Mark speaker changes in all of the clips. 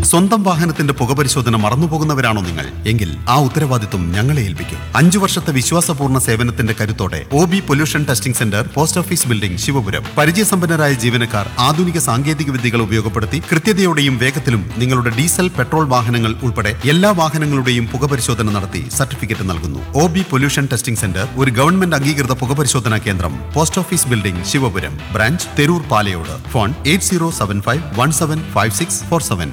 Speaker 1: സ്വന്തം വാഹനത്തിന്റെ പുകപരിശോധന മറന്നുപോകുന്നവരാണോ നിങ്ങൾ എങ്കിൽ ആ ഉത്തരവാദിത്വം ഞങ്ങളെ ഏൽപ്പിക്കും അഞ്ചു വർഷത്തെ വിശ്വാസപൂർണ്ണ സേവനത്തിന്റെ കരുത്തോടെ O B pollution testing centre post office building Sivapuram പരിചയസമ്പന്നരായ ജീവനക്കാർ ആധുനിക സാങ്കേതിക വിദ്യകൾ ഉപയോഗപ്പെടുത്തി കൃത്യതയോടെയും വേഗത്തിലും നിങ്ങളുടെ ഡീസൽ പെട്രോൾ വാഹനങ്ങൾ ഉൾപ്പെടെ എല്ലാ വാഹനങ്ങളുടെയും പുകപരിശോധന നടത്തി സർട്ടിഫിക്കറ്റ് നൽകുന്നു O B pollution testing centre ഒരു ഗവൺമെന്റ് അംഗീകൃത പുകപരിശോധനാ കേന്ദ്രം post office building Sivapuram branch Theroor Palayode phone eight zero seven five one seven five six four seven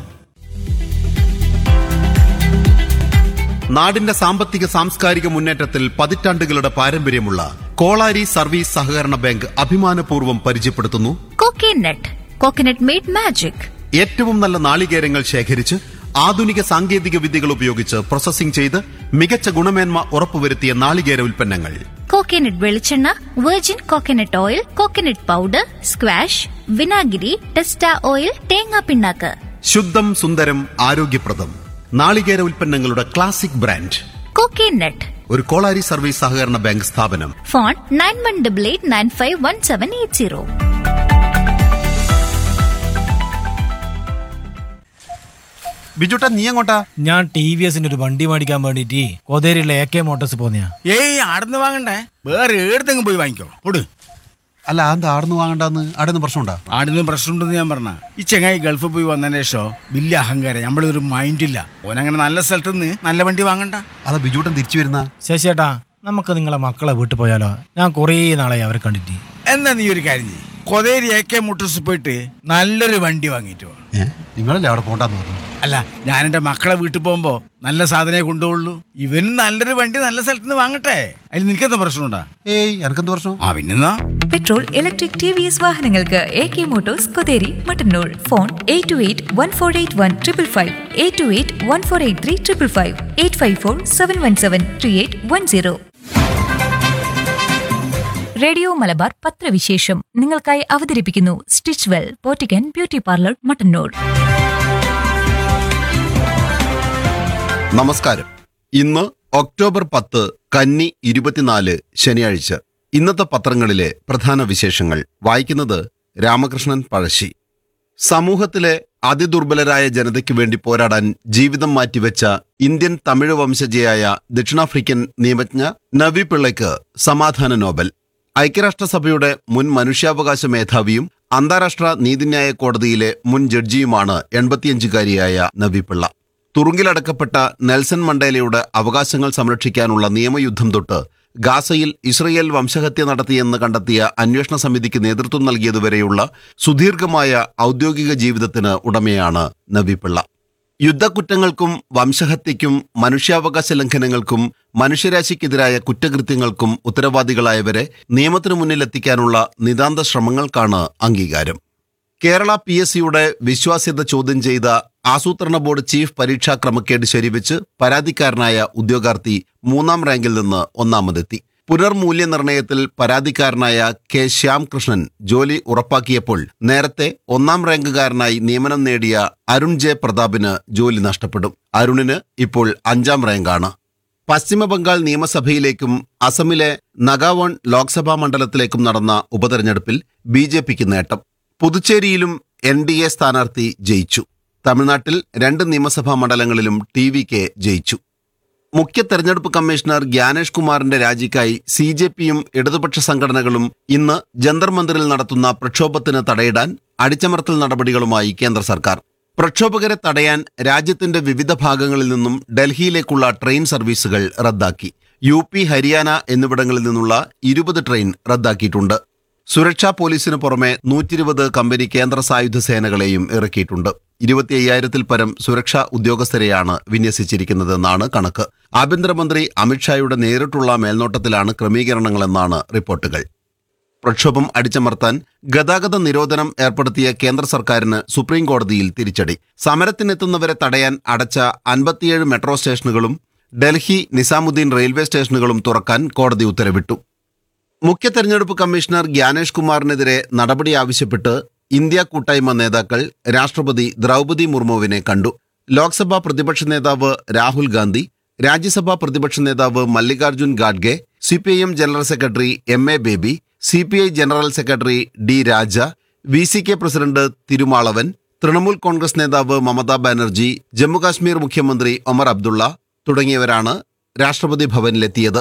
Speaker 1: നാടിന്റെ സാമ്പത്തിക സാംസ്കാരിക മുന്നേറ്റത്തിൽ പതിറ്റാണ്ടുകളുടെ പാരമ്പര്യമുള്ള കോളാരി സർവീസ് സഹകരണ ബാങ്ക് അഭിമാനപൂർവ്വം പരിചയപ്പെടുത്തുന്നു
Speaker 2: കോക്കനട്ട് കോക്കനട്ട് മെയ്ഡ് മാജിക്
Speaker 1: ഏറ്റവും നല്ല നാളികേരങ്ങൾ ശേഖരിച്ച് ആധുനിക സാങ്കേതിക വിദ്യകൾ ഉപയോഗിച്ച് പ്രോസസ്സിംഗ് ചെയ്ത് മികച്ച ഗുണമേന്മ ഉറപ്പുവരുത്തിയ നാളികേര ഉൽപ്പന്നങ്ങൾ
Speaker 2: കോക്കനട്ട് വെളിച്ചെണ്ണ virgin coconut oil coconut powder squash വിനാഗിരി ടെസ്റ്റ ഓയിൽ തേങ്ങാ പിണ്ണാക്ക്
Speaker 1: ശുദ്ധം സുന്ദരം ആരോഗ്യപ്രദം നാളികേര ഉൽപ്പന്നങ്ങളുടെ ക്ലാസിക് ബ്രാൻഡ്
Speaker 2: കോക്കനട്ട്
Speaker 1: ഒരു കോളാരി സർവീസ് സഹകരണ ബാങ്ക് സ്ഥാപനം
Speaker 2: phone nine one double eight nine five one seven eight zero
Speaker 1: ബിജുട്ടാ നീ എങ്ങോട്ടാ
Speaker 3: ഞാൻ ടി വി എസിന്റെ ഒരു വണ്ടി മേടിക്കാൻ വേണ്ടിട്ട് കൊതേരിയുള്ള എ കെ മോട്ടോഴ്സ് പോന്നെയാ
Speaker 4: ഏയ് ആടുന്ന് വാങ്ങണ്ടേ വേറെ ഏടത്തെങ്കിലും പോയി വാങ്ങിക്കോ ഓട്
Speaker 1: അല്ല എന്താ ആടുന്ന് വാങ്ങണ്ടെന്ന് ആടുന്ന് പ്രശ്നമുണ്ടാ
Speaker 4: ആടുന്ന് പ്രശ്നമുണ്ടെന്ന് ഞാൻ പറഞ്ഞ ഈ ചെങ്ങായി ഗൾഫിൽ പോയി വന്നതിന് ശേഷം വലിയ അഹങ്കാരം നമ്മളൊരു മൈൻഡില്ല ഓനങ്ങനെ നല്ല സ്ഥലത്ത് നിന്ന് നല്ല വണ്ടി വാങ്ങണ്ട
Speaker 1: അതാ ബിജുട്ടൻ തിരിച്ചു വരുന്ന
Speaker 3: ശശിയേട്ടാ നമുക്ക് നിങ്ങളെ മക്കളെ വീട്ടിൽ പോയാലോ ഞാൻ കുറേ നാളായി അവരെ കണ്ടിട്ട്
Speaker 4: എന്നാ നീ ഒരു കാര്യം ചെയ്യ് കൊതേരി എ കെ മുട്ടൂസ് പോയിട്ട് നല്ലൊരു വണ്ടി വാങ്ങിയിട്ട് വാ
Speaker 1: ഏ നിങ്ങളല്ലേ അവിടെ പോണ്ടെന്ന് പറഞ്ഞു
Speaker 4: അല്ല ഞാൻ എൻ്റെ മക്കളെ വീട്ടിൽ പോകുമ്പോ നല്ല സാധനമേ കൊണ്ടുപോകുള്ളൂ ഇവനും നല്ലൊരു വണ്ടി നല്ല സ്ഥലത്ത് നിന്ന് വാങ്ങട്ടെ അതിന് നിനക്കെന്താ പ്രശ്നമുണ്ടാ
Speaker 1: ഏയ് എനക്കെന്ത് പ്രശ്നം
Speaker 4: ആ പിന്നെന്നാ
Speaker 5: petrol electric T V S വാഹനങ്ങൾക്ക് A K motors Kotheri Mattannur phone eight two eight one four eight one triple five eight two eight one four eight three triple five eight five four seven one seven three eight one zero radio Malabar പത്രവിശേഷം നിങ്ങൾക്കായി അവതരിപ്പിക്കുന്നു stitch well പോറ്റിക്കൻ beauty parlour Mattannur
Speaker 1: നമസ്കാരം ഇന്ന് October പത്ത് കന്നി ഇരുപത്തിനാല് ശനിയാഴ്ച ഇന്നത്തെ പത്രങ്ങളിലെ പ്രധാന വിശേഷങ്ങൾ വായിക്കുന്നത് രാമകൃഷ്ണൻ പഴശ്ശി സമൂഹത്തിലെ അതിദുർബലരായ ജനതയ്ക്ക് വേണ്ടി പോരാടാൻ ജീവിതം മാറ്റിവെച്ച ഇന്ത്യൻ തമിഴ് വംശജയായ ദക്ഷിണാഫ്രിക്കൻ നിയമജ്ഞ നവി പിള്ളയ്ക്ക് സമാധാന നോബൽ ഐക്യരാഷ്ട്രസഭയുടെ മുൻ മനുഷ്യാവകാശ മേധാവിയും അന്താരാഷ്ട്ര നീതിന്യായ കോടതിയിലെ മുൻ ജഡ്ജിയുമാണ് എൺപത്തിയഞ്ചുകാരിയായ നവി പിള്ള തുറുങ്കിലടക്കപ്പെട്ട നെൽസൺ മണ്ടേലയുടെ അവകാശങ്ങൾ സംരക്ഷിക്കാനുള്ള നിയമയുദ്ധം തൊട്ട് ഗാസയിൽ ഇസ്രയേൽ വംശഹത്യ നടത്തിയെന്ന് കണ്ടെത്തിയ അന്വേഷണ സമിതിക്ക് നേതൃത്വം നൽകിയതുവരെയുള്ള സുദീർഘമായ ഔദ്യോഗിക ജീവിതത്തിന് ഉടമയാണ് നബി പിള്ള യുദ്ധക്കുറ്റങ്ങൾക്കും വംശഹത്യയ്ക്കും മനുഷ്യാവകാശ ലംഘനങ്ങൾക്കും മനുഷ്യരാശിക്കെതിരായ കുറ്റകൃത്യങ്ങൾക്കും ഉത്തരവാദികളായവരെ നിയമത്തിനു മുന്നിലെത്തിക്കാനുള്ള നിതാന്ത ശ്രമങ്ങൾക്കാണ് അംഗീകാരം കേരള പി എസ് സിയുടെ വിശ്വാസ്യത ചോദ്യം ചെയ്ത ആസൂത്രണ ബോർഡ് ചീഫ് പരീക്ഷാ ക്രമക്കേട് ശരിവെച്ച് പരാതിക്കാരനായ ഉദ്യോഗാർത്ഥി മൂന്നാം റാങ്കിൽ നിന്ന് ഒന്നാമതെത്തി പുനർമൂല്യനിർണയത്തിൽ പരാതിക്കാരനായ കെ ശ്യാംകൃഷ്ണൻ ജോലി ഉറപ്പാക്കിയപ്പോൾ നേരത്തെ ഒന്നാം റാങ്കുകാരനായി നിയമനം നേടിയ അരുൺ ജെ പ്രതാപിന് ജോലി നഷ്ടപ്പെടും അരുണിന് ഇപ്പോൾ അഞ്ചാം റാങ്കാണ് പശ്ചിമബംഗാൾ നിയമസഭയിലേക്കും അസമിലെ നഗാവോൺ ലോക്സഭാ മണ്ഡലത്തിലേക്കും നടന്ന ഉപതെരഞ്ഞെടുപ്പിൽ ബി ജെ പിക്ക് നേട്ടം പുതുച്ചേരിയിലും എൻ ഡി എ സ്ഥാനാർത്ഥി ജയിച്ചു തമിഴ്നാട്ടിൽ രണ്ട് നിയമസഭാ മണ്ഡലങ്ങളിലും ടി വി കെ ജയിച്ചു മുഖ്യ തെരഞ്ഞെടുപ്പ് കമ്മീഷണർ ഗ്യാനേഷ് കുമാറിന്റെ രാജിക്കായി സി ജെ പിയും ഇടതുപക്ഷ സംഘടനകളും ഇന്ന് ജന്തർ മന്ദിറിൽ നടത്തുന്ന പ്രക്ഷോഭത്തിന് തടയിടാൻ അടിച്ചമർത്തൽ നടപടികളുമായി കേന്ദ്ര സർക്കാർ പ്രക്ഷോഭകരെ തടയാൻ രാജ്യത്തിന്റെ വിവിധ ഭാഗങ്ങളിൽ നിന്നും ഡൽഹിയിലേക്കുള്ള ട്രെയിൻ സർവീസുകൾ റദ്ദാക്കി യു പി ഹരിയാന എന്നിവിടങ്ങളിൽ നിന്നുള്ള ഇരുപത് ട്രെയിൻ റദ്ദാക്കിയിട്ടുണ്ട് സുരക്ഷാ പോലീസിന് പുറമെ നൂറ്റിരുപത് കമ്പനി കേന്ദ്ര സായുധ സേനകളെയും ഇറക്കിയിട്ടുണ്ട് ഇരുപത്തി അയ്യായിരത്തിൽ പരം സുരക്ഷാ ഉദ്യോഗസ്ഥരെയാണ് വിന്യസിച്ചിരിക്കുന്നതെന്നാണ് കണക്ക് ആഭ്യന്തരമന്ത്രി അമിത്ഷായുടെ നേരിട്ടുള്ള മേൽനോട്ടത്തിലാണ് ക്രമീകരണങ്ങളെന്നാണ് റിപ്പോർട്ടുകൾ പ്രക്ഷോഭം അടിച്ചമർത്താൻ ഗതാഗത നിരോധനം ഏർപ്പെടുത്തിയ കേന്ദ്ര സർക്കാരിന് സുപ്രീം കോടതിയിൽ തിരിച്ചടി സമരത്തിനെത്തുന്നവരെ തടയാൻ അടച്ച അൻപത്തിയേഴ് മെട്രോ സ്റ്റേഷനുകളും ഡൽഹി നിസാമുദ്ദീൻ റെയിൽവേ സ്റ്റേഷനുകളും തുറക്കാൻ കോടതി ഉത്തരവിട്ടു മുഖ്യ തെരഞ്ഞെടുപ്പ് കമ്മീഷണർ ഗ്യാനേഷ് കുമാറിനെതിരെ നടപടി ആവശ്യപ്പെട്ട് ഇന്ത്യ കൂട്ടായ്മ നേതാക്കൾ രാഷ്ട്രപതി ദ്രൗപദി മുർമുവിനെ കണ്ടു ലോക്സഭാ പ്രതിപക്ഷ നേതാവ് രാഹുൽ ഗാന്ധി രാജ്യസഭാ പ്രതിപക്ഷ നേതാവ് മല്ലികാർജുൻ ഖാഡ്ഗെ C P I M general secretary M A Baby C P I general secretary D Raja V C K president Thirumavalavan Trinamool Congress നേതാവ് മമതാ ബാനർജി ജമ്മുകാശ്മീർ മുഖ്യമന്ത്രി ഒമർ അബ്ദുള്ള തുടങ്ങിയവരാണ് രാഷ്ട്രപതി ഭവനിലെത്തിയത്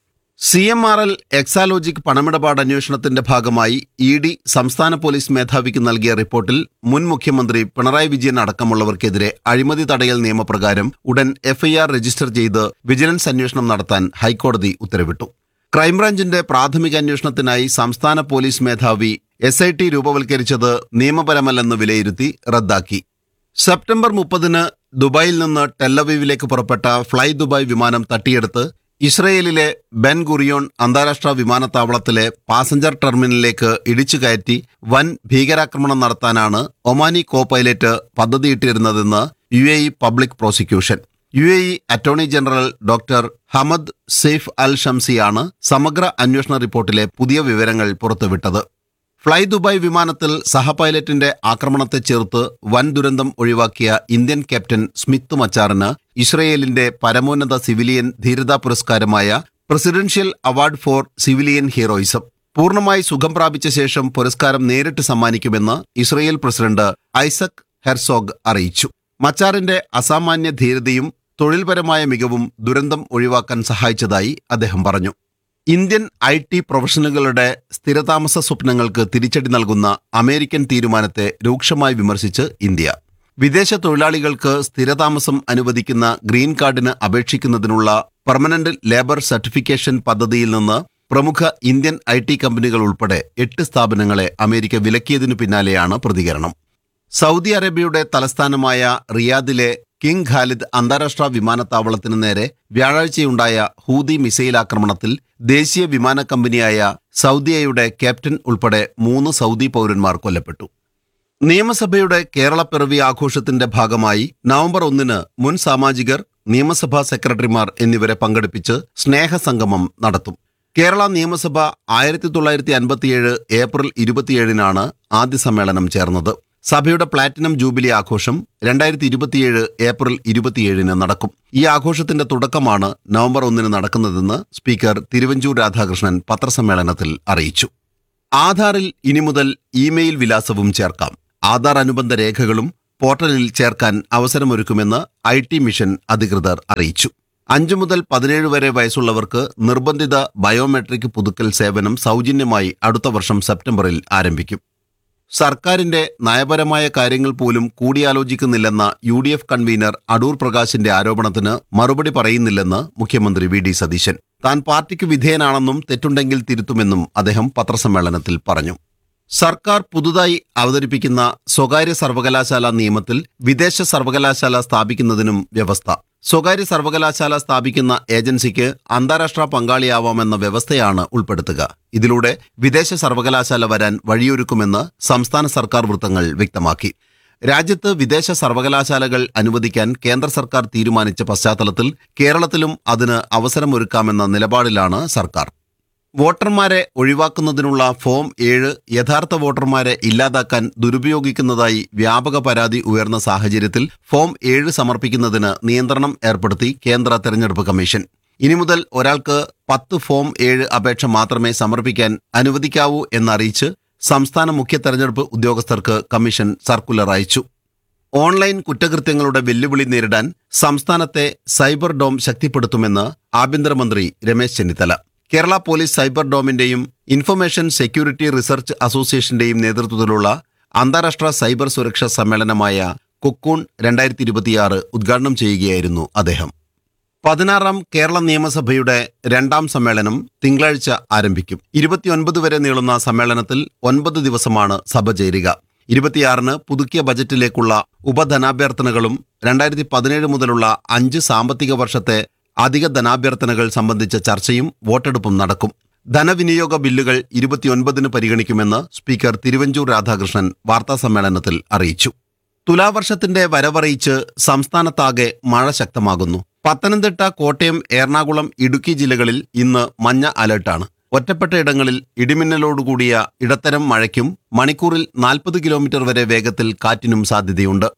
Speaker 1: C M R L Exalogic പണമിടപാട് അന്വേഷണത്തിന്റെ ഭാഗമായി ഇ ഡി സംസ്ഥാന പോലീസ് മേധാവിക്ക് നൽകിയ റിപ്പോർട്ടിൽ മുൻ മുഖ്യമന്ത്രി പിണറായി വിജയൻ അടക്കമുള്ളവർക്കെതിരെ അഴിമതി തടയൽ നിയമപ്രകാരം ഉടൻ എഫ്ഐആർ രജിസ്റ്റർ ചെയ്ത് വിജിലൻസ് അന്വേഷണം നടത്താൻ ഹൈക്കോടതി ഉത്തരവിട്ടു ക്രൈംബ്രാഞ്ചിന്റെ പ്രാഥമിക അന്വേഷണത്തിനായി സംസ്ഥാന പോലീസ് മേധാവി എസ് ഐ ടി രൂപവൽക്കരിച്ചത് നിയമപരമല്ലെന്ന് വിലയിരുത്തി റദ്ദാക്കി സെപ്റ്റംബർ മുപ്പതിന് ദുബായിൽ നിന്ന് ടെല്ലവീവിലേക്ക് പുറപ്പെട്ട ഫ്ലൈ ദുബായ് വിമാനം തട്ടിയെടുത്ത് ഇസ്രയേലിലെ ബെൻ ഗുറിയോൺ അന്താരാഷ്ട്ര വിമാനത്താവളത്തിലെ പാസഞ്ചർ ടെർമിനലിലേക്ക് ഇടിച്ചു കയറ്റി വൻ ഭീകരാക്രമണം നടത്താനാണ് ഒമാനി കോ പൈലറ്റ് പദ്ധതിയിട്ടിരുന്നതെന്ന് U A E public prosecution U A E attorney general doctor Hamad Saif Al ഷംസിയാണ് സമഗ്ര അന്വേഷണ റിപ്പോർട്ടിലെ പുതിയ വിവരങ്ങൾ പുറത്തുവിട്ടത് ഫ്ലൈ ദുബായ് വിമാനത്തിൽ സഹപൈലറ്റിന്റെ ആക്രമണത്തെ ചേർത്ത് വൻ ദുരന്തം ഒഴിവാക്കിയ ഇന്ത്യൻ ക്യാപ്റ്റൻ സ്മിത്ത് മച്ചാറിന് ഇസ്രയേലിന്റെ പരമോന്നത സിവിലിയൻ ധീരതാ പുരസ്കാരമായ presidential award for civilian heroism പൂർണ്ണമായി സുഖം പ്രാപിച്ച ശേഷം പുരസ്കാരം നേരിട്ട് സമ്മാനിക്കുമെന്ന് ഇസ്രയേൽ പ്രസിഡന്റ് ഐസക് ഹെർസോഗ് അറിയിച്ചു മച്ചാറിന്റെ അസാമാന്യ ധീരതയും തൊഴിൽപരമായ മികവും ദുരന്തം ഒഴിവാക്കാൻ സഹായിച്ചതായി അദ്ദേഹം പറഞ്ഞു ഇന്ത്യൻ ഐ ടി പ്രൊഫഷണലുകളുടെ സ്ഥിരതാമസ സ്വപ്നങ്ങൾക്ക് തിരിച്ചടി നൽകുന്ന അമേരിക്കൻ തീരുമാനത്തെ രൂക്ഷമായി വിമർശിച്ച് ഇന്ത്യ വിദേശ തൊഴിലാളികൾക്ക് സ്ഥിരതാമസം അനുവദിക്കുന്ന ഗ്രീൻ കാർഡിന് അപേക്ഷിക്കുന്നതിനുള്ള പെർമനന്റ് ലേബർ സർട്ടിഫിക്കേഷൻ പദ്ധതിയിൽ നിന്ന് പ്രമുഖ ഇന്ത്യൻ ഐ ടി കമ്പനികൾ ഉൾപ്പെടെ എട്ട് സ്ഥാപനങ്ങളെ അമേരിക്ക വിലക്കിയതിനു പിന്നാലെയാണ് പ്രതികരണം സൗദി അറേബ്യയുടെ തലസ്ഥാനമായ റിയാദിലെ കിങ് ഖാലിദ് അന്താരാഷ്ട്ര വിമാനത്താവളത്തിന് നേരെ വ്യാഴാഴ്ചയുണ്ടായ ഹൂതി മിസൈൽ ആക്രമണത്തിൽ ദേശീയ വിമാന കമ്പനിയായ സൗദിയയുടെ ക്യാപ്റ്റൻ ഉൾപ്പെടെ മൂന്ന് സൗദി പൗരന്മാർ കൊല്ലപ്പെട്ടു നിയമസഭയുടെ കേരളപ്പിറവി ആഘോഷത്തിന്റെ ഭാഗമായി നവംബർ ഒന്നിന് മുൻ സാമാജികർ നിയമസഭാ സെക്രട്ടറിമാർ എന്നിവരെ പങ്കെടുപ്പിച്ച് സ്നേഹസംഗമം നടത്തും കേരള നിയമസഭ ആയിരത്തി തൊള്ളായിരത്തി അൻപത്തിയേഴ് ഏപ്രിൽ ഇരുപത്തിയേഴിനാണ് ആദ്യ സമ്മേളനം ചേർന്നത് സഭയുടെ പ്ലാറ്റിനം ജൂബിലി ആഘോഷം രണ്ടായിരത്തി ഇരുപത്തിയേഴ് ഏപ്രിൽ ഇരുപത്തിയേഴിന് നടക്കും ഈ ആഘോഷത്തിന്റെ തുടക്കമാണ് നവംബർ ഒന്നിന് നടക്കുന്നതെന്ന് സ്പീക്കർ തിരുവഞ്ചൂർ രാധാകൃഷ്ണൻ പത്രസമ്മേളനത്തിൽ അറിയിച്ചു ആധാറിൽ ഇനി മുതൽ ഇമെയിൽ വിലാസവും ചേർക്കാം ആധാർ അനുബന്ധ രേഖകളും പോർട്ടലിൽ ചേർക്കാൻ അവസരമൊരുക്കുമെന്ന് ഐ ടി മിഷൻ അധികൃതർ അറിയിച്ചു അഞ്ചു മുതൽ പതിനേഴ് വരെ വയസ്സുള്ളവർക്ക് നിർബന്ധിത ബയോമെട്രിക് പുതുക്കൽ സേവനം സൗജന്യമായി അടുത്ത വർഷം സെപ്റ്റംബറിൽ ആരംഭിക്കും സർക്കാരിന്റെ നയപരമായ കാര്യങ്ങൾ പോലും കൂടിയാലോചിക്കുന്നില്ലെന്ന U D F convener Adoor പ്രകാശിന്റെ ആരോപണത്തിന് മറുപടി പറയുന്നില്ലെന്ന് മുഖ്യമന്ത്രി വി ഡി സതീശൻ താൻ പാർട്ടിക്ക് വിധേയനാണെന്നും തെറ്റുണ്ടെങ്കിൽ തിരുത്തുമെന്നും അദ്ദേഹം പത്രസമ്മേളനത്തിൽ പറഞ്ഞു സർക്കാർ പുതുതായി അവതരിപ്പിക്കുന്ന സ്വകാര്യ സർവകലാശാല നിയമത്തിൽ വിദേശ സർവകലാശാല സ്ഥാപിക്കുന്നതിനും വ്യവസ്ഥ സ്വകാര്യ സർവകലാശാല സ്ഥാപിക്കുന്ന ഏജൻസിക്ക് അന്താരാഷ്ട്ര പങ്കാളിയാവാമെന്ന വ്യവസ്ഥയാണ് ഉൾപ്പെടുത്തുക ഇതിലൂടെ വിദേശ സർവകലാശാല വരാൻ വഴിയൊരുക്കുമെന്ന് സംസ്ഥാന സർക്കാർ വൃത്തങ്ങൾ വ്യക്തമാക്കി രാജ്യത്ത് വിദേശ സർവകലാശാലകൾ അനുവദിക്കാൻ കേന്ദ്ര സർക്കാർ തീരുമാനിച്ച പശ്ചാത്തലത്തിൽ കേരളത്തിലും അതിന് അവസരമൊരുക്കാമെന്ന നിലപാടിലാണ് സർക്കാർ വോട്ടർമാരെ ഒഴിവാക്കുന്നതിനുള്ള ഫോം ഏഴ് യഥാർത്ഥ വോട്ടർമാരെ ഇല്ലാതാക്കാൻ ദുരുപയോഗിക്കുന്നതായി വ്യാപക പരാതി ഉയർന്ന സാഹചര്യത്തിൽ ഫോം ഏഴ് സമർപ്പിക്കുന്നതിന് നിയന്ത്രണം ഏർപ്പെടുത്തി കേന്ദ്ര തെരഞ്ഞെടുപ്പ് കമ്മീഷൻ ഇനി മുതൽ ഒരാൾക്ക് പത്ത് ഫോം ഏഴ് അപേക്ഷ മാത്രമേ സമർപ്പിക്കാൻ അനുവദിക്കാവൂ എന്നറിയിച്ച് സംസ്ഥാന മുഖ്യ തെരഞ്ഞെടുപ്പ് ഉദ്യോഗസ്ഥർക്ക് കമ്മീഷൻ സർക്കുലർ അയച്ചു ഓൺലൈൻ കുറ്റകൃത്യങ്ങളുടെ വെല്ലുവിളി നേരിടാൻ സംസ്ഥാനത്തെ സൈബർ ഡോം ശക്തിപ്പെടുത്തുമെന്ന് ആഭ്യന്തരമന്ത്രി രമേശ് ചെന്നിത്തല കേരള പോലീസ് സൈബർ ഡോമിന്റെയും ഇൻഫർമേഷൻ സെക്യൂരിറ്റി റിസർച്ച് അസോസിയേഷന്റെയും നേതൃത്വത്തിലുള്ള അന്താരാഷ്ട്ര സൈബർ സുരക്ഷാ സമ്മേളനമായ കൊക്കൂൺ രണ്ടായിരത്തി ഇരുപത്തിയാറ് ഉദ്ഘാടനം ചെയ്യുകയായിരുന്നു അദ്ദേഹം പതിനാറാം കേരള നിയമസഭയുടെ രണ്ടാം സമ്മേളനം തിങ്കളാഴ്ച ആരംഭിക്കും ഇരുപത്തിയൊൻപത് വരെ നീളുന്ന സമ്മേളനത്തിൽ ഒൻപത് ദിവസമാണ് സഭ ചേരുക ഇരുപത്തിയാറിന് പുതുക്കിയ ബജറ്റിലേക്കുള്ള ഉപധനാഭ്യർത്ഥനകളും രണ്ടായിരത്തി പതിനേഴ് മുതലുള്ള അഞ്ച് സാമ്പത്തിക വർഷത്തെ അധിക ധനാഭ്യർത്ഥനകൾ സംബന്ധിച്ച ചർച്ചയും വോട്ടെടുപ്പും നടക്കും ധനവിനിയോഗ ബില്ലുകൾ ഇരുപത്തിയൊൻപതിന് പരിഗണിക്കുമെന്ന് സ്പീക്കർ തിരുവഞ്ചൂർ രാധാകൃഷ്ണൻ വാർത്താസമ്മേളനത്തിൽ അറിയിച്ചു തുലാവർഷത്തിന്റെ വരവറിയിച്ച് സംസ്ഥാനത്താകെ മഴ ശക്തമാകുന്നു പത്തനംതിട്ട കോട്ടയം എറണാകുളം ഇടുക്കി ജില്ലകളിൽ ഇന്ന് മഞ്ഞ അലർട്ടാണ് ഒറ്റപ്പെട്ട ഇടങ്ങളിൽ ഇടിമിന്നലോടുകൂടിയ ഇടത്തരം മഴയ്ക്കും മണിക്കൂറിൽ നാൽപ്പത് കിലോമീറ്റർ വരെ വേഗത്തിൽ കാറ്റിനും സാധ്യതയുണ്ട്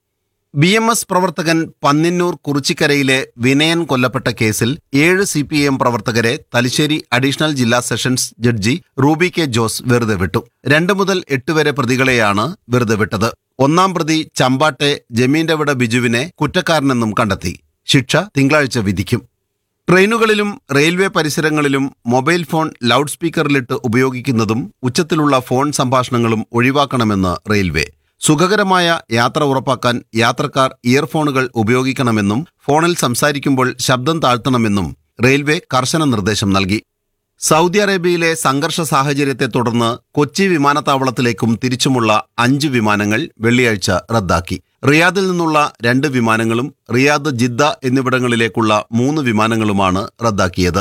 Speaker 1: ബി എം എസ് പ്രവർത്തകൻ പന്നിന്നൂർ കുറിച്ചിക്കരയിലെ വിനയൻ കൊല്ലപ്പെട്ട കേസിൽ ഏഴ് സി പി എം പ്രവർത്തകരെ തലശ്ശേരി അഡീഷണൽ ജില്ലാ sessions judge Ruby K Jose വെറുതെ വിട്ടു രണ്ട് മുതൽ എട്ട് വരെ പ്രതികളെയാണ് വെറുതെ വിട്ടത് ഒന്നാം പ്രതി ചമ്പാട്ടെ ജമീന്റെ ബിജുവിനെ കുറ്റക്കാരനെന്നും കണ്ടെത്തി ശിക്ഷ തിങ്കളാഴ്ച വിധിക്കും ട്രെയിനുകളിലും റെയിൽവേ പരിസരങ്ങളിലും മൊബൈൽ ഫോൺ ലൗഡ് സ്പീക്കറിലിട്ട് ഉപയോഗിക്കുന്നതും ഉച്ചത്തിലുള്ള ഫോൺ സംഭാഷണങ്ങളും ഒഴിവാക്കണമെന്ന് റെയിൽവേ സുഖകരമായ യാത്ര ഉറപ്പാക്കാൻ യാത്രക്കാർ ഇയർഫോണുകൾ ഉപയോഗിക്കണമെന്നും ഫോണിൽ സംസാരിക്കുമ്പോൾ ശബ്ദം താഴ്ത്തണമെന്നും റെയിൽവേ കർശന നിർദ്ദേശം നൽകി സൗദി അറേബ്യയിലെ സംഘർഷ സാഹചര്യത്തെ തുടർന്ന് കൊച്ചി വിമാനത്താവളത്തിലേക്കും തിരിച്ചുമുള്ള അഞ്ച് വിമാനങ്ങൾ വെള്ളിയാഴ്ച റദ്ദാക്കി റിയാദിൽ നിന്നുള്ള രണ്ട് വിമാനങ്ങളും റിയാദ് ജിദ്ദ എന്നിവിടങ്ങളിലേക്കുള്ള മൂന്ന് വിമാനങ്ങളുമാണ് റദ്ദാക്കിയത്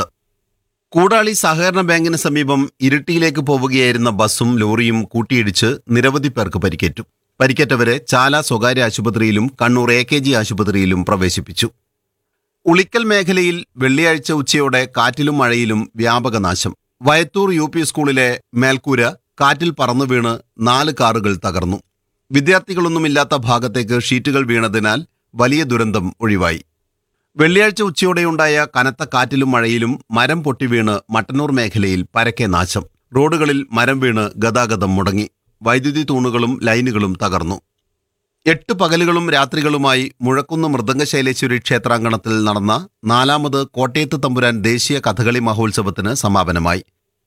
Speaker 1: കൂടാളി സഹകരണ ബാങ്കിന് സമീപം ഇരിട്ടിയിലേക്ക് പോവുകയായിരുന്ന ബസ്സും ലോറിയും കൂട്ടിയിടിച്ച് നിരവധി പേർക്ക് പരിക്കേറ്റു പരിക്കേറ്റവരെ ചാല സ്വകാര്യ ആശുപത്രിയിലും കണ്ണൂർ എ കെ ജി ആശുപത്രിയിലും പ്രവേശിപ്പിച്ചു ഉളിക്കൽ മേഖലയിൽ വെള്ളിയാഴ്ച ഉച്ചയോടെ കാറ്റിലും മഴയിലും വ്യാപക നാശം വയത്തൂർ യു പി സ്കൂളിലെ മേൽക്കൂര കാറ്റിൽ പറന്നു വീണ് നാല് കാറുകൾ തകർന്നു വിദ്യാർത്ഥികളൊന്നുമില്ലാത്ത ഭാഗത്തേക്ക് ഷീറ്റുകൾ വീണതിനാൽ വലിയ ദുരന്തം ഒഴിവായി വെള്ളിയാഴ്ച ഉച്ചയോടെയുണ്ടായ കനത്ത കാറ്റിലും മഴയിലും മരം പൊട്ടിവീണ് മട്ടന്നൂർ മേഖലയിൽ പരക്കെ നാശം റോഡുകളിൽ മരം വീണ് ഗതാഗതം മുടങ്ങി വൈദ്യുതി തൂണുകളും ലൈനുകളും തകർന്നു എട്ട് പകലുകളും രാത്രികളുമായി മുഴക്കുന്ന് മൃദംഗശൈലേശ്വരി ക്ഷേത്രാങ്കണത്തിൽ നടന്ന നാലാമത് കോട്ടയത്ത് തമ്പുരാൻ ദേശീയ കഥകളി മഹോത്സവത്തിന് സമാപനമായി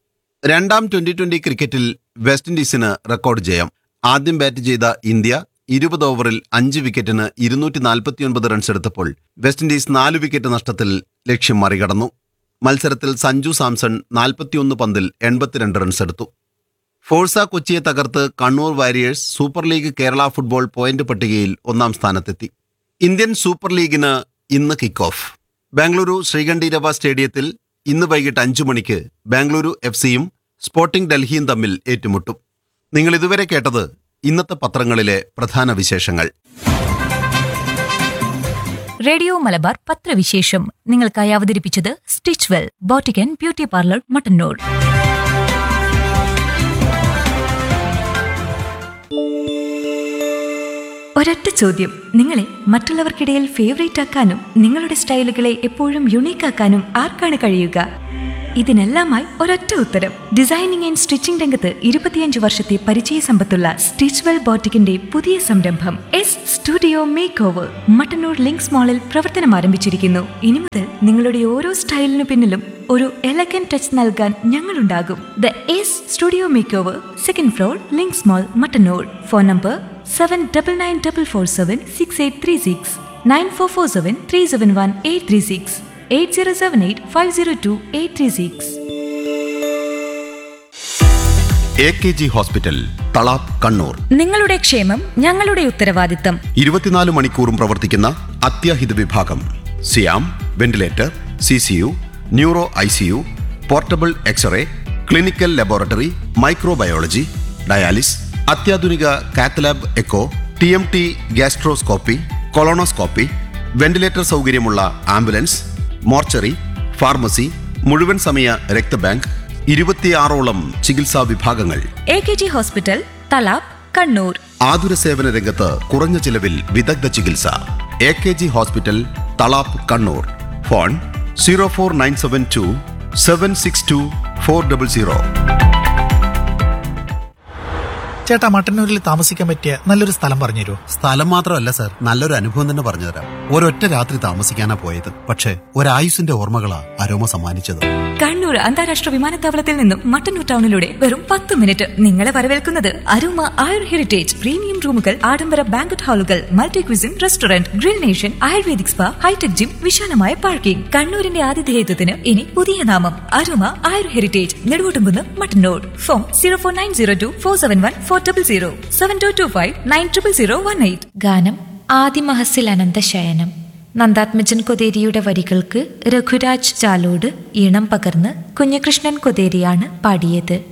Speaker 1: രണ്ടാം ട്വന്റി ട്വന്റി ക്രിക്കറ്റിൽ വെസ്റ്റ് ഇൻഡീസിന് റെക്കോർഡ് ജയം ആദ്യം ബാറ്റ് ചെയ്ത ഇന്ത്യ ഇരുപത് ഓവറിൽ അഞ്ച് വിക്കറ്റിന് ഇരുന്നൂറ്റി നാൽപ്പത്തിയൊൻപത് റൺസ് എടുത്തപ്പോൾ വെസ്റ്റ് ഇൻഡീസ് നാല് വിക്കറ്റ് നഷ്ടത്തിൽ ലക്ഷ്യം മറികടന്നു മത്സരത്തിൽ സഞ്ജു സാംസൺ നാൽപ്പത്തിയൊന്ന് പന്തിൽ എൺപത്തിരണ്ട് റൺസ് എടുത്തു ഫോഴ്സ കൊച്ചിയെ തകർത്ത് Kannur warriors super league Kerala football point പട്ടികയിൽ ഒന്നാം സ്ഥാനത്തെത്തി ഇന്ത്യൻ സൂപ്പർ ലീഗിന് ഇന്ന് കിക്ക് ഓഫ് ബാംഗ്ലൂരു ശ്രീകണ്ഠീരവ സ്റ്റേഡിയത്തിൽ ഇന്ന് വൈകിട്ട് അഞ്ചു മണിക്ക് ബാംഗ്ലൂരു എഫ് സിയും സ്പോർട്ടിംഗ് ഡൽഹിയും തമ്മിൽ ഏറ്റുമുട്ടും നിങ്ങൾ ഇതുവരെ കേട്ടത് ഇന്നത്തെ പത്രങ്ങളിലെ പ്രധാന വിശേഷങ്ങൾ
Speaker 5: റേഡിയോ മലബാർ പത്രവിശേഷം നിങ്ങൾക്കായി അവതരിപ്പിച്ചത് stitch well boutique and beauty parlour Mattannur ഒരൊറ്റ ചോദ്യം നിങ്ങളെ മറ്റുള്ളവർക്കിടയിൽ ഫേവറേറ്റ് ആക്കാനും നിങ്ങളുടെ സ്റ്റൈലുകളെ എപ്പോഴും യുണീക്ക് ആക്കാനും ആർക്കാണ് കഴിയുക ഇതിനെല്ലാമായി ഒരൊറ്റ ഉത്തരം ഡിസൈനിങ് ആൻഡ് സ്റ്റിച്ചിംഗ് രംഗത്ത് ഇരുപത്തിയഞ്ച് വർഷത്തെ പരിചയ സമ്പത്തുള്ള സ്റ്റിച്ച്വെൽ ബോട്ടിക്കിന്റെ പുതിയ സംരംഭം S studio make over Mattannur links മാളിൽ പ്രവർത്തനം ആരംഭിച്ചിരിക്കുന്നു ഇനി മുതൽ നിങ്ങളുടെ ഓരോ സ്റ്റൈലിനു പിന്നിലും ഒരു എലഗൻ ടച്ച് നൽകാൻ ഞങ്ങളുണ്ടാകും the S studio make over second floor links mall Mattannur phone number seven double nine double four seven six eight three six nine four four seven three seven one eight three six eight zero seven eight five zero two eight three six
Speaker 1: A K G hospital Thalap Kannur
Speaker 5: നിങ്ങളുടെ ക്ഷേമം ഞങ്ങളുടെ ഉത്തരവാദിത്തം
Speaker 1: ഇരുപത്തിനാല് മണിക്കൂറും പ്രവർത്തിക്കുന്ന അത്യാഹിത വിഭാഗം സിയാം ventilator C C U neuro I C U portable X ray clinical laboratory microbiology dialysis അത്യാധുനിക cath lab echo T M T gastroscopy colonoscopy ventilator സൗകര്യമുള്ള ആംബുലൻസ് മോർച്ചറി ഫാർമസി മുഴുവൻ സമയ രക്തബാങ്ക് ഇരുപത്തിയാറോളം ചികിത്സാ വിഭാഗങ്ങൾ
Speaker 5: A K G hospital Thalap Kannur
Speaker 1: ആതുര സേവന രംഗത്ത് കുറഞ്ഞ ചിലവിൽ വിദഗ്ധ ചികിത്സ A K G hospital Thalap Kannur phone zero four nine seven two seven six two four double zero
Speaker 3: ചേട്ടാ മട്ടന്നൂരിൽ താമസിക്കാൻ പറ്റിയ നല്ലൊരു സ്ഥലം പറഞ്ഞു തരുമോ
Speaker 1: സ്ഥലം മാത്രമല്ല സർ നല്ലൊരു അനുഭവം തന്നെ പറഞ്ഞുതരാം ഒരൊറ്റ രാത്രി താമസിക്കാനാ പോയത് പക്ഷേ ഒരായുസിന്റെ ഓർമ്മകളാ അരോമ സമ്മാനിച്ചത്
Speaker 5: കണ്ണൂർ അന്താരാഷ്ട്ര വിമാനത്താവളത്തിൽ നിന്നും മട്ടന്നൂർ ടൗണിലൂടെ വെറും പത്ത് മിനിറ്റ് നിങ്ങളെ വരവേൽക്കുന്നത് അരുമ ആയുർ ഹെറിറ്റേജ് പ്രീമിയം റൂമുകൾ ആഡംബര ബാങ്കറ്റ് ഹാളുകൾ multi cuisine restaurant grill nation ayurvedic spa hi tech gym വിശാലമായ പാർക്കിംഗ് കണ്ണൂരിന്റെ ആതിഥേയത്വത്തിന് ഇനി പുതിയ നാമം Aruma Ayur heritage Neduvottumkunnu Mattannur phone zero four nine zero two four seven one four double zero seven two two five nine triple zero one eight ഗാനം ആദിമഹസിൽ അനന്തശയനം നന്ദാത്മജൻ കൊതേരിയുടെ വരികൾക്ക് രഘുരാജ് ചാലോട് ഈണം പകർന്ന് കുഞ്ഞികൃഷ്ണൻ കൊതേരിയാണ് പാടിയത്